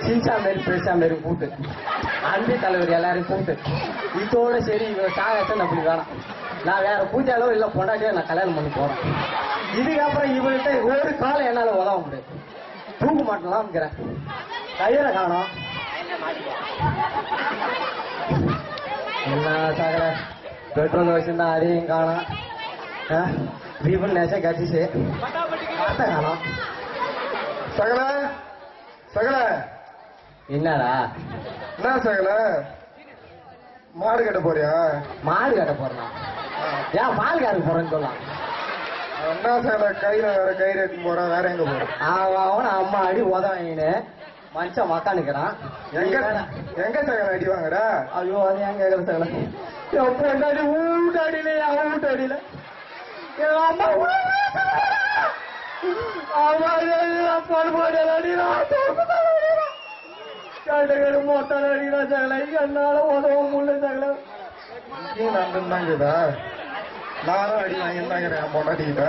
சின்சா மாரி பெருசா மாரி கூட்டு அன்பி தலைவர் எல்லாரையும் கூப்பிட்டு இதோட சரி இவன் சாகத்தை அப்படி வேணாம் நான் வேற பூஜாலோ இல்ல பொண்டாட்டியோ நான் கல்யாணம் பண்ணி போறேன் இதுக்கப்புறம் இவன்கிட்ட ஒரு காலம் என்னால உதவ முடியாது தூக்க மாட்டலாம்ங்கிறேன் கையில காணோம் என்ன சாகர பெட்ரோல் வச்சிருந்தா அதையும் காணோம் ரீபன் நேச்சா கட்டிச்சு பார்த்த காணோம் சகல சகல என்னடா என்ன சகல மாடு கட்ட போறியா மாடு கட்ட போறேன் ஏன் பால் காருக்கு போறேன்னு சொல்லலாம் என்ன சகல கையில வேற கயிறு எடுத்து போற வேற எங்க போற அவன் அவன் அம்மா அடி உதவின்னு மனுஷன் மக்கானுக்கிறான் எங்க எங்க சகல அடி வாங்கடா ஐயோ அது ஏன் கேக்குற சகல என் பொண்டாடி வீட்டு அடியில அவன் வீட்டு அடியில என் அம்மா மொத்தம் அடிக்கிறா சகல என்னால உதவ முடியல சகல இங்கேயும் நடந்து தாங்குதா நானும் அடி வாங்கிருந்தாங்கிறேன் என் பொண்டாட்டிக்கிட்ட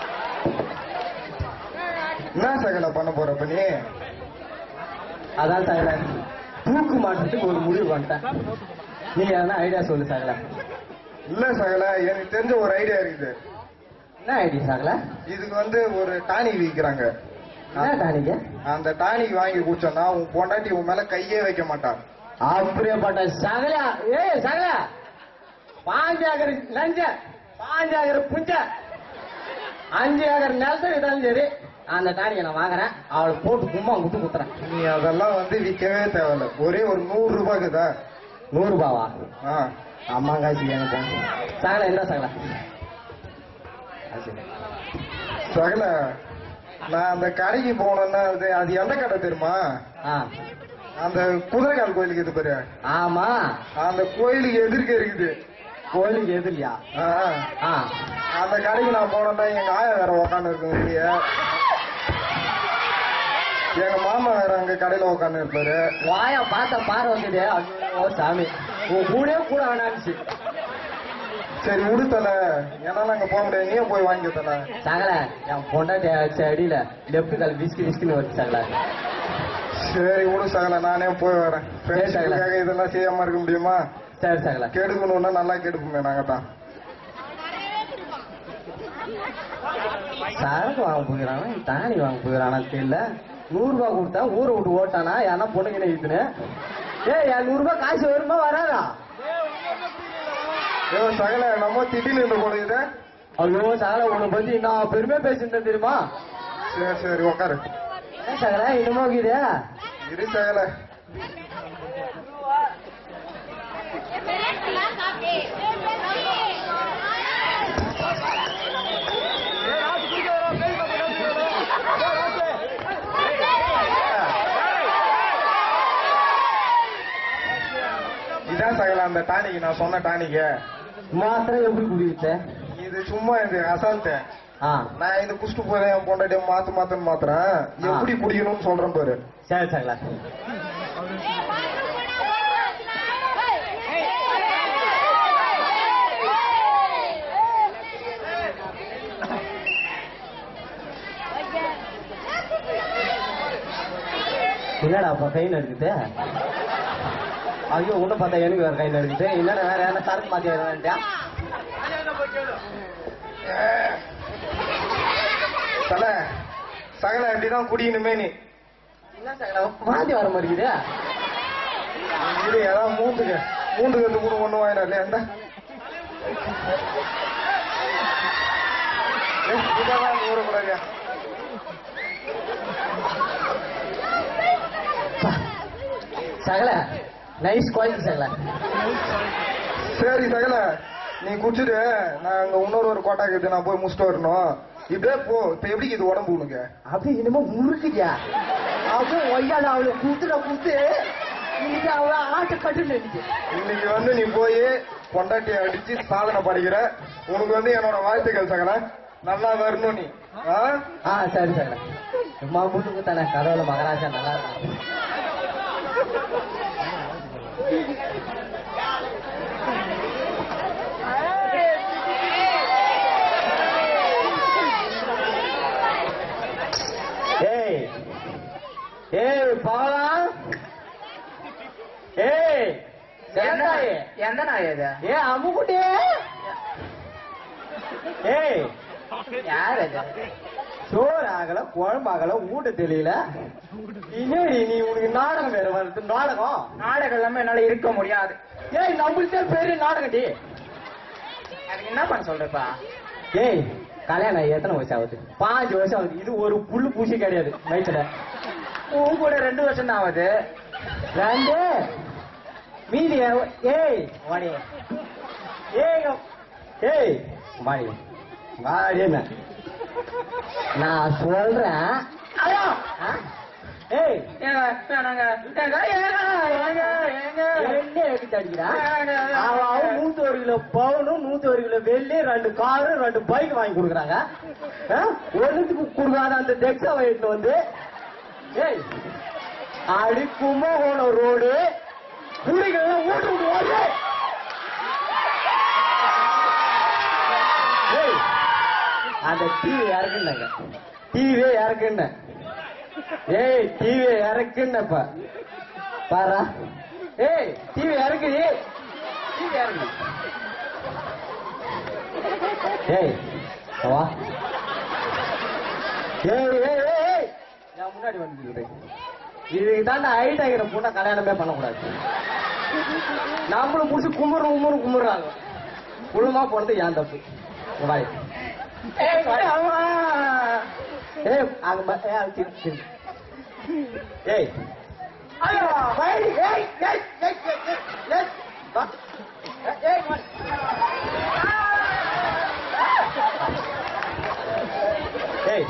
என்ன சகல பண்ண போற இப்ப நீ அதான் சகல தூக்கு மாட்டத்துக்கு ஒரு முடிவு பண்ணிட்டேன் நீங்க எதனா ஐடியா சொல்லு சகல இல்ல சகல எனக்கு தெரிஞ்ச ஒரு ஐடியா இருக்குது என்ன ஐடியா சகல இதுக்கு வந்து ஒரு டானிக் விற்கிறாங்க என்ன டானிக்கு அந்த டானிக் வாங்கி குடிச்சோன்னா உன் பொண்டாட்டி உன் மேல கையே வைக்க மாட்டான் அப்படியேப்பட்ட சகல ஏய் சகல பாஞ்சாகர் லஞ்ச பாஞ்சாகர் புஞ்ச அஞ்சு ஏக்கர் நிலத்தை விட்டாலும் சரி அந்த டானியை நான் வாங்குறேன் அவளுக்கு போட்டு கும்மா குத்து குத்துறேன் நீ அதெல்லாம் வந்து விற்கவே தேவையில்ல ஒரே ஒரு நூறு ரூபாய்க்குதா நூறு ரூபாவா ஆ அம்மா காசு எனக்கு சகல என்ன சகல சகல நான் அந்த கடைக்கு போனேன்னா அது அது எந்த கடை தெரியுமா ஆ அந்த குதிரைக்கால் கோயிலுக்கு இது பாரு ஆமா அந்த கோயிலுக்கு எதிர்க்க இருக்குது கோயிலுக்கு எதிரியா ஆ, ஆ அந்த கடைக்கு நான் போனேன்னா எங்க ஆயா வேற உக்காந்து இருக்கும் வெளிய எங்க மாமா வேற அங்க கடையில உக்காந்து இருப்பாரு வாயா பார்த்த பார்வை வந்துட்டு ஐயோ சாமி உன் கூடயே கூட வேணாச்சு சரி விடுத்தல என்னால அங்க போக முடியாது நீயும் போய் வாங்கி தல சகல என் பொண்டாட்டி அடிச்ச அடியில லெப்ட் கால் விஸ்கி விஸ்கின்னு வருது சகல சரி விடு சகல நானே போய் வரேன் சரி, சகல. ஃப்ரெண்ட்ஸுக்காக இதெல்லாம் செய்யாம இருக்க முடியுமா சரி சகல கெடுக்கணும்னா நல்லா கெடுப்போமே நாங்க தான் சரக்கு வாங்க போகிறானா தானி வாங்க போகிறானா தெரியல நூறு ரூபாய் கொடுத்தா ஊரை விட்டு ஓட்டானா யாரா பொண்ணுங்க இதுன்னு ஏய் என் நூறு ரூபாய் காசு வருமா வராதா ஏதோ சகல நம்ம திடீர்னு இந்த போடுது ஐயோ சகல உன்னை பத்தி நான் பெருமையா பேசியிருந்தேன் தெரியுமா சரி சரி உக்காரு ஏன் சகல இன்னுமா இருக்குது இரு சகல இதான் சகல அந்த டானிக் நான் சொன்ன டானிக்கு மாத்திரம் எப்படி குடிச்ச இது சும்மா இது அசால்ட்டு ஆ நான் இது குடிச்சிட்டு போறேன் என் பொண்டாட்டிய மாத்து மாத்துன்னு மாத்துறேன் எப்படி குடிக்கணும்னு சொல்றேன் பாரு சரி சகல என்னடா அப்ப கை நடுக்குது ஐயோ உன்னை பார்த்தா எனக்கு வேற கை நடுக்குது என்னடா வேற யாரா சரக்கு மாத்தி வேண்டாம் தல சகல இப்படிதான் குடிக்கணுமே நீ என்ன சகல மாத்தி வர மாட்டேங்குது இது ஏதாவது மூந்துக்கு மூந்து கத்து கூட ஒண்ணு வாங்கினா இல்லையா இந்த இதெல்லாம் ஊறக்கூடாது சகல நைஸ் குவாலிட்டி சகல சரி சகல நீ குடிச்சிட்டு நான் அங்க இன்னொரு ஒரு கோட்டா இருக்குது நான் போய் முடிச்சுட்டு வரணும் இப்படியே போ இப்ப எப்படி இது உடம்பு உனக்கு அப்படி என்னமோ முறுக்குதியா அவன் ஒய்யால அவளை குத்துட குத்து இன்னைக்கு அவள ஆட்ட கட்டுன்னு நினைச்சு இன்னைக்கு வந்து நீ போய் பொண்டாட்டியை அடிச்சு சாதனை படிக்கிற உனக்கு வந்து என்னோட வாழ்த்துக்கள் சகல நல்லா வரணும் நீ ஆ? ஆ சரி சகல சும்மா முட்டுக்கு தானே கதவுல மகராஜா நல்லா இருக்கும் ஏய் ஏய் போகலாம் ஏய் செல்லத்தாயே. எந்த நாய் இது ஏ அம்முக்குட்டியே ஏய் யார் இது சோறு ஆகல குழம்பு ஆகல ஊட்ட தெரியல இன்னடி நீ உனக்கு நாடகம் வேற வருது நாடகம் நாடகம் எல்லாமே என்னால இருக்க முடியாது ஏய் நம்மள்ட்ட பெரிய நாடகம் டி அதுக்கு என்ன பண்ண சொல்றப்பா ஏய் கல்யாணம் ஆகி எத்தனை வருஷம் ஆகுது பாஞ்சு வருஷம் ஆகுது இது ஒரு புல்லு பூசி கிடையாது வயிற்றுல உன் கூட ரெண்டு வருஷம் தான் ஆகுது ரெண்டு மீதி எவ- ஏய் வாடி ஏய் இங்க- ஏய் வாடி வாடி என்ன நான் சொல்றேன் ஐயோ! ஆ? ஏய் ஏங்க, வேணாங்க. ஏங்க, ஏங்க, ஏங்க, ஏங்க. என்ன எடுத்து அடிக்கிறா ஏங்க, அவன் அவன் நூத்தி ஒரு கிலோ பவுனும் நூத்தி ஒரு கிலோ வெள்ளி ரெண்டு காரும் ரெண்டு பைக் வாங்கி கொடுக்குறாங்க ஆ? ஒண்ணுத்துக்கு கொடுக்காத அந்த டெக்ஸா வயிற்றுல வந்து ஏய் அடி கும்பகோணம் ரோடு குடிகள்லாம் ஓட்டு விட்டு ஓடு ஏய் அந்த டிவி இறக்குனாங்க டிவியே இறக்குன்ன ஏய் டிவி இறக்குன்னப்ப பாரா ஏய் டிவி இறக்கு டிவி இறக்கு ஏய் வா ஏய் ஏய் ஏய் ஏய் நான் முன்னாடி வந்து இதுக்கு தான் ஹைட் ஆகிற பொண்ணை கல்யாணமே பண்ணக்கூடாது நம்மளும் முடிச்சு கும்பிடுறோம் கும்பிடுறோம் கும்பிடுறாங்க குழுமா போனது ஏன் தப்பு இங்க வாடி ஏய், அம்மா. ஏய் அங்க ம- ஏய், அது திரு- திரு. ஏய் ஐயோ! வாடி, ஏய் ஏய் ஏய் ஏய், ஏய், ஏய் வா. ஏய், ஏய் வா. ஏய்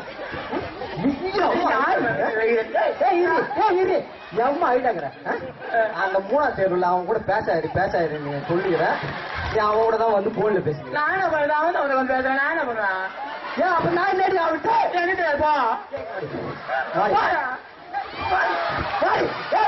எம்மா ஆயிட்டாங்கிற அந்த மூணா தேர்வுல அவன் கூட பேசாயிரு பேசாயிரு நீ சொல்லிடுறேன் நீ அவன் கூட தான் வந்து போன்ல பேசுறேன் நான் என்ன பண்ணுறது? அவன் தான் வந்து பேசுறான். நான் என்ன பண்ணுவேன்? ஏன் அப்ப நான் என்னடி அவன்கிட்ட என்கிட்ட போ. வாடி. போடா. வாடி. ஏய்